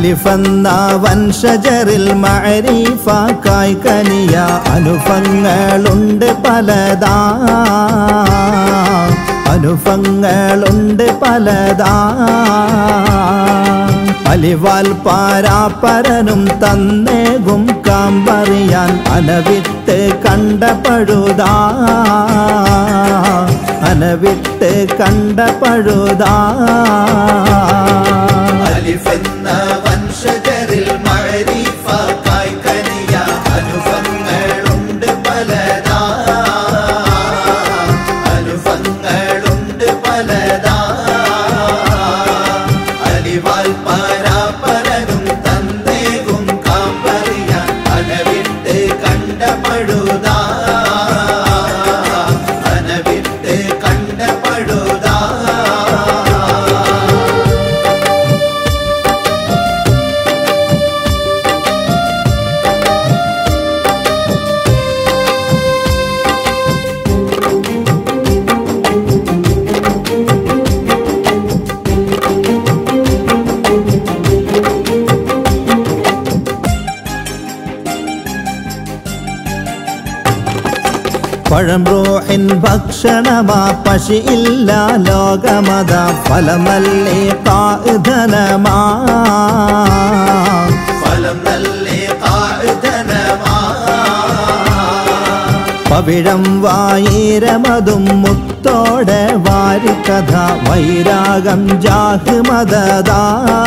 അലിഫെന്ന വൻഷജറിൽ മഅരീഫ കായ്കനിയ അനുഭങ്ങളുണ്ട് പലതാ അനുഭങ്ങളുണ്ട് പലതാ അലിവാൽ പാരാപ്പരനും തന്നേകും കാമ്പറിയാൻ അനവിട്ട് കണ്ട പഴുതാ അനവിട്ട് കണ്ട പഴുതാ അലിഫെന്ന വൻഷജരിൽ മഴരീഫ കായ്ക്കനിയ അനുഭവങ്ങളുണ്ട് പലതാ അനുഭവങ്ങളുണ്ട് പലതാ അലിവാൽ പാരാപ്പരനും തന്നേകും കാമ്പറിയാൻ അനവിട്ട് കണ്ട പഴുതാ അനവിട്ട് കണ്ട പഴുതാ പഴംറോഹിൻ ഭക്ഷണമാ പശിയില്ല ലോകമത ഫലമല്ലേ കാധനമാ ഫലം നല്ലേ കാഴുതനമാ പവിഴം വായിരമതും മുത്തോടെ വാരിക്കഥ വൈരാഗം ജാഹ് മദദാ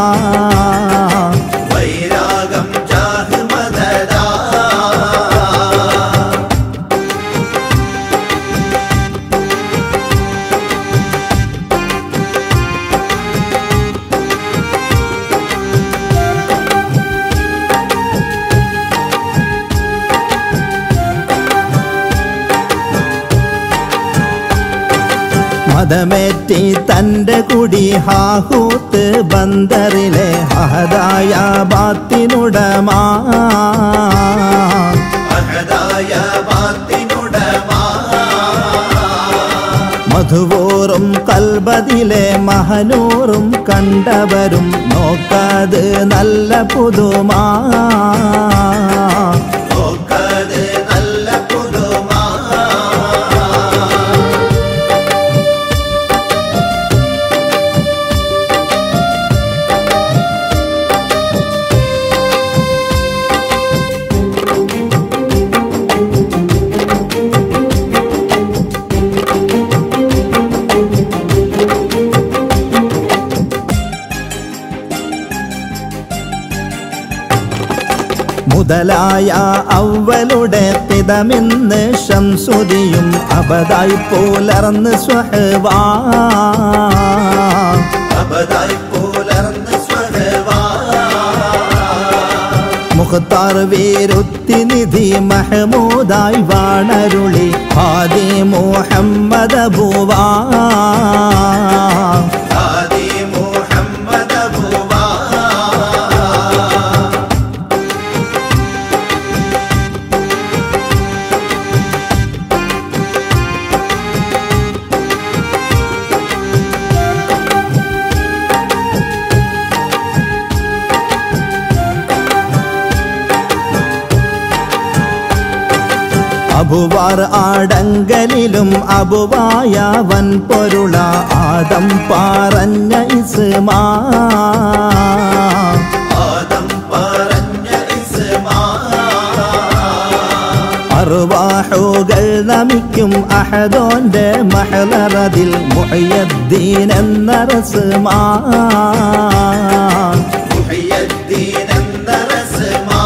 വൈരാഗം ജാഹ് മദദാ മതമേറ്റി തന്റെ കുടി ഹാഹൂത്ത് ബന്ദറിലെ അഹദായ ബാത്തിനുടമാ അഹദായ ബാത്തിനുടമാ മധുവോറും കൽബതിലെ മഹനൂറും കണ്ടവരും നോക്കാത് നല്ല പുതുമാ നോക്കത് നല്ല പുതുമാ മുതലായ അവളുടെ പിതമിന്ന് ശംസുതിയും അബദായി പുലർന്ന് സ്വഹവാ അബദായി പുലർന്ന് സ്വഹവാ മുഖത്താർ വീരുത്തി നിധി മഹമൂദായി വാണരുളി ഹാദി മുഹമ്മദ് ഭൂവാ ആദി മുഹമ്മദ് ഭുവാ അബുവാർ ആടങ്കലിലും അബുവായ വൻ പൊരുള ആദം പറഞ്ഞ ഇസ്മാ ആദം പറഞ്ഞ ഇസ്മാ അറുവാഹുകൾ നമിക്കും അഹദോന്റെ മഹലറതിൽ മുഹയ്യദ്ദീൻ എന്ന റസ്മാ മുഹയ്യദ്ദീൻ എന്ന റസ്മാ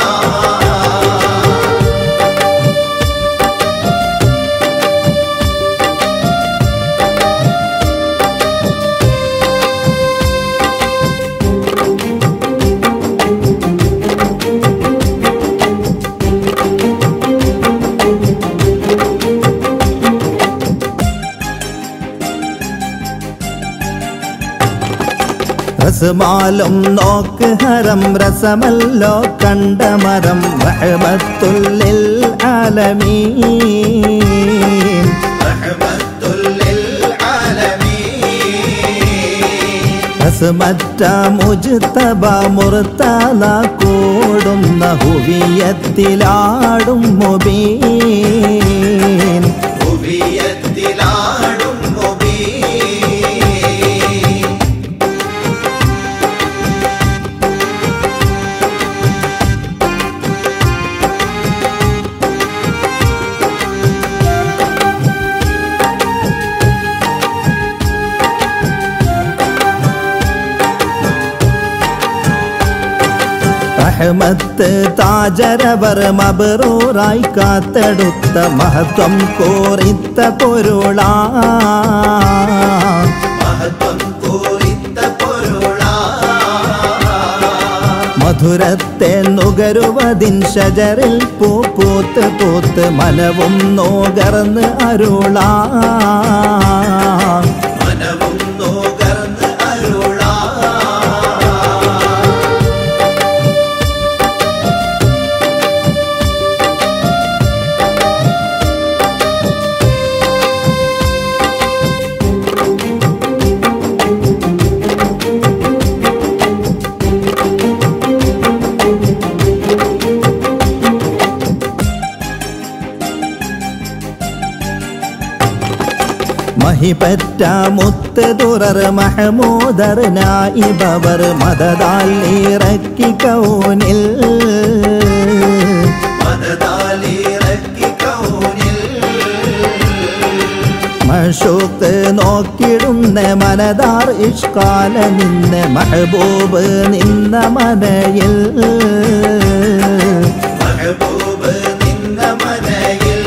റസ്മാലും നോക്ക് ഹരം രസമല്ലോ കണ്ടമരം റഹ്മത്തുല്ലിൽ ആലമീൻ റഹ്മത്തുൽ ലിൽ ആലമീൻ ഇസ്മറ്റ മുജ്തബ മുർത്തല കൂടുന്ന ഹുവിയത്തിലാടും മുബീൻ ഹുവിയത്തിലാടും മുബീൻ റഹ്മത്ത് താജരവർ മബറൂറായി കാത്തെടുത്ത മഹത്വം കോറിത്ത പൊരുളാ മഹത്വം കോരിത്ത പൊരുളാ മധുരത്തെ നുകരുവതിൻ ഷജറിൽ പൂ പൂത്ത് പൂത്ത് മനവും നോകർന്ന് അരുളാ മനവും നോകർന്ന് അരുളാ മഹിപറ്റ മുത്ത് തുറർ മഹമൂദർ നായിബവർ മദതാൽ ഇറക്കി കൗനിൽ മദതാലിറക്കി കൗനിൽ മഷൂക്ക് നോക്കിടുന്ന മനതാർ ഇഷ്കാല നിന്ന് മഹബൂബ് നിന്ന മനയിൽ മഹബൂബ് നിന്ന മനയിൽ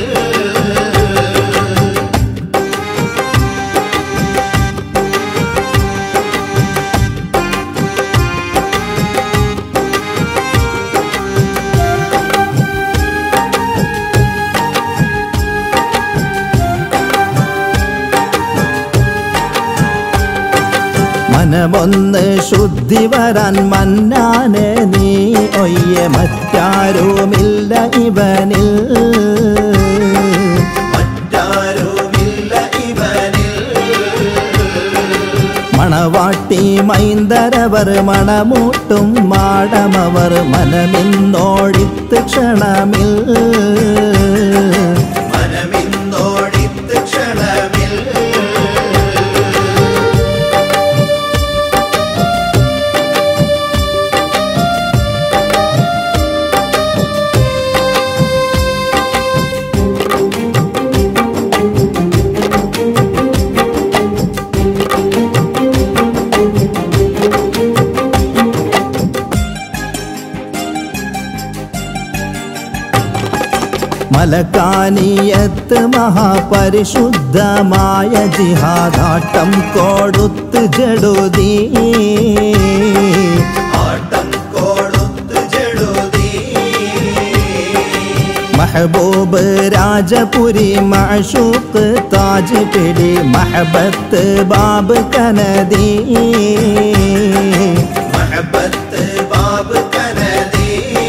മനമൊന്ന് ശുദ്ധി വരാൻ മന്നാനെ നീ ഒയ്യ മറ്റാരുമില്ല ഇവനിൽ മറ്റാരുമില്ല ഇവനിൽ മണവാട്ടി മൈന്ദരവർ മണമൂട്ടും മാടമവർ മനമിന്നോടിത്ത് ക്ഷണമിൽ മനമിന്നോടിത്ത് ക്ഷണമിൽ മലക്കാനിയത്ത് മഹാപരിശുദ്ധമായ ജിഹാദാട്ടം കൊടുത്ത് ജടുതീ ആട്ടം കൊടുത്ത് ജടുതി മഹബൂബ് രാജപുരി മഷൂക്ക് താജ് പിടി മഹബത്ത് ബാബ് കനദീ മഹബത്ത് ബാബ് കനദി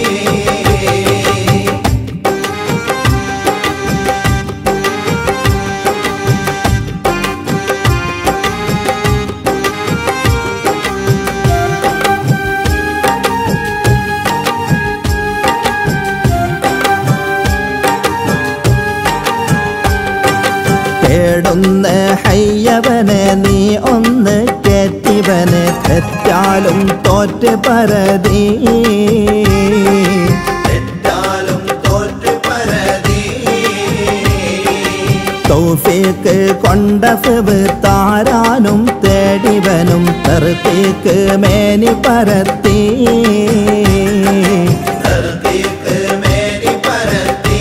തേടുന്ന ഹയ്യവനെ നീ ഒന്ന് കേറ്റിവനെ തെറ്റാലും തോറ്റ് പരതീ തെറ്റാലും തോറ്റ് പരതി തൗഫീക്ക് കൊണ്ടഫവ് താരാനും തേടിവനും തെർത്തീക്ക് മേനി പരത്തി തർത്തീക്ക് മേനി പരത്തി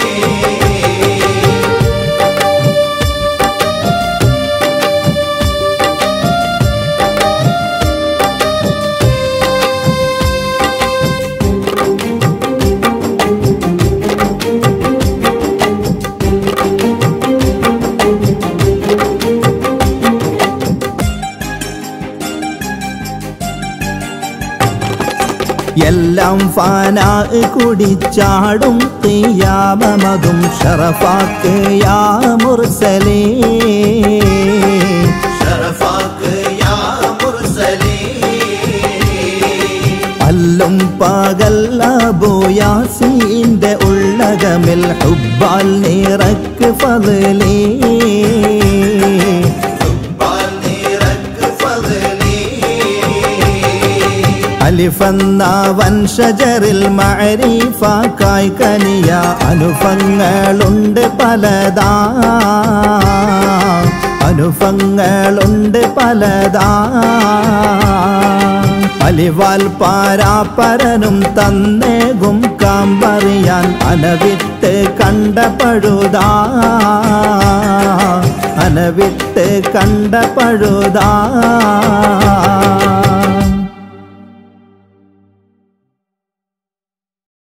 എല്ലാം ഫാനാ കുടിച്ചാടും തീയാമതും ഷറഫാക്ക് യാ മുർസലേ ഷറഫാക്ക് യാ മുർസലീ അല്ലും പകല്ല ബോയാസീന്റെ ഉള്ളകമിൽ ഹുബാൽ നിറക്ക് ഫതലേ പാൽ നിറക്ക് ഫതലി അലിഫെന്ന വൻഷജറിൽ മഅരീഫ കായ്കനിയ അനുഭങ്ങളുണ്ട് പലതാ അനുഭങ്ങളുണ്ട് പലതാ അലിവാൽ പാരാപ്പരനും തന്നേകും കാമ്പറിയാൻ അനവിട്ട് കണ്ട പഴുതാ അനവിട്ട് കണ്ട പഴുതാ